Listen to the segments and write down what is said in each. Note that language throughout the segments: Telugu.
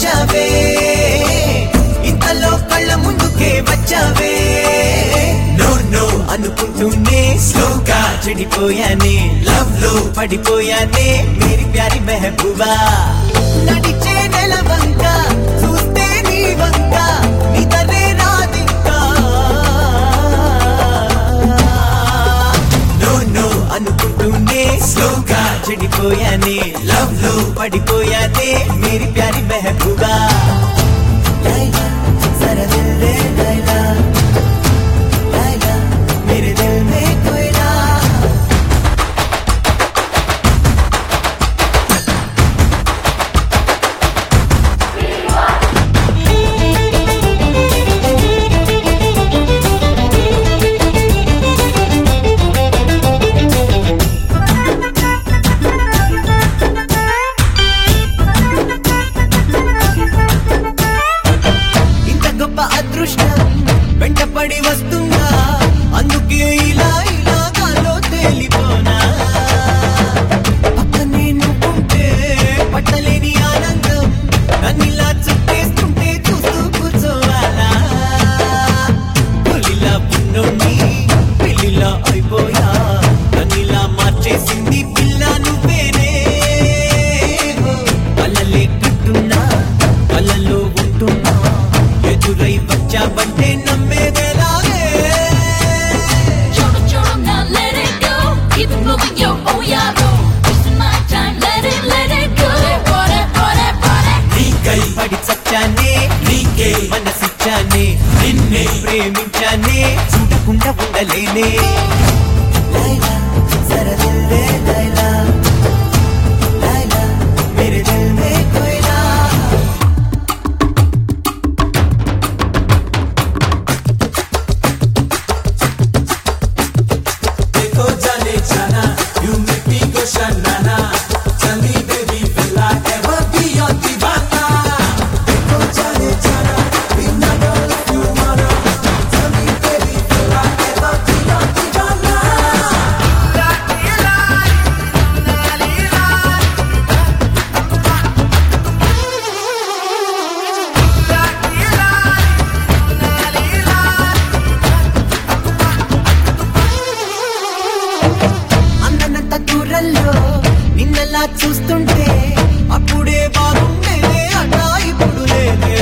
నచ్చావే ఇంతలో కళ్ళ ముందుకే వచ్చావే నో నో అనుకుంటూనే స్లోగా చెడిపోయానే లవ్ లో పడిపోయానే మేరీ ప్యారి మెహబూబా నడిచే నెల వంక చూస్తే నీ వంక నిదరే రాదింకా నో నో అనుకుంటూనే స్లోగా చెడిపోయానే లవ్ లో పడిపోయానే మేరీ ప్యారి మెహబూబా లైలా జరా దిల్ దే లైలా లైలా मेरे दिल में कोयला ఇంత గొప్ప అదృష్టం వెంటపడి వస్తుందా అందుకే ఇలా ఇలా గాలో తేలిపోనా పక్కనే నువ్వుంటే పట్టలేని ఆనందం నన్నిలా చుట్టేస్తుంటే చూస్తూ కూర్చోవాలా పులిలా పున్నోణ్ణి పిల్లిలా అయిపోయా నన్నిలా మార్చేసింది పిల్ల నువ్వేనే కలలే కట్టున్నా కలలో ఉంటున్నా ఎదురై వచ్చావంటే నమ్మేదేలాగే Choro, choro, now let it go. Keep it moving, yo, oh yeah, bro. Wasting my time, let it, let it go. Body, body, body. నీకై పడి చచ్చానే నీకే మనసిచ్చానే నిన్నే ప్రేమించానే చూడకుండా ఉండలేనే లైలా జరా దిల్ దే లైలా లైలా మేరే దిల్ మే కోయిలా देखो जाने जाना you make me go shanana tell me baby will I ever be your divana देखो जाने जाना we never left you wanna tell me baby will I ever be your divana అందనంత దూరంలో నిన్నలా చూస్తుంటే అప్పుడే బాగుండేదే అన్నా ఇప్పుడు లేదే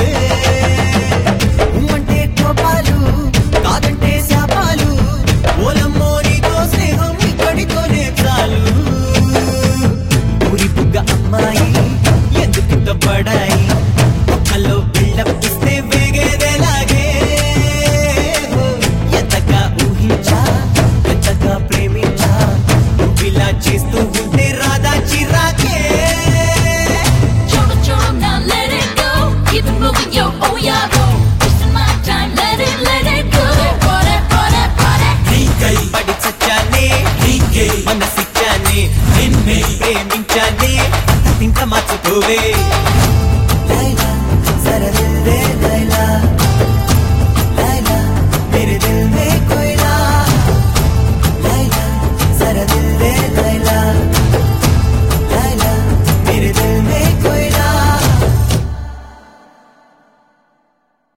అంటే కోపాలు కాదంటే శాపాలు ఓలమ్మో నీతో స్నేహం ఇక్కడితోనే చాలు ఊరి బుగ్గ అమ్మాయి ఎందుకింత పడాయి ఒక్కలో బిల్డప్ ఇస్తే వేగేదేలాగే ఎంతగా ఊహించా ఎంతగా ప్రేమించా నువ్విలా చేస్తూ ఉంటే రాదా చిరాకే Choro, choro, now let it go. Keep it moving, yo, oh yeah, bro. Wasting my time, let it, let it go. Body, body, body. నీకై పడి చచ్చానే నీకే మనసిచ్చానే నిన్నే ప్రేమించానే ఇంకా మార్చుకోవే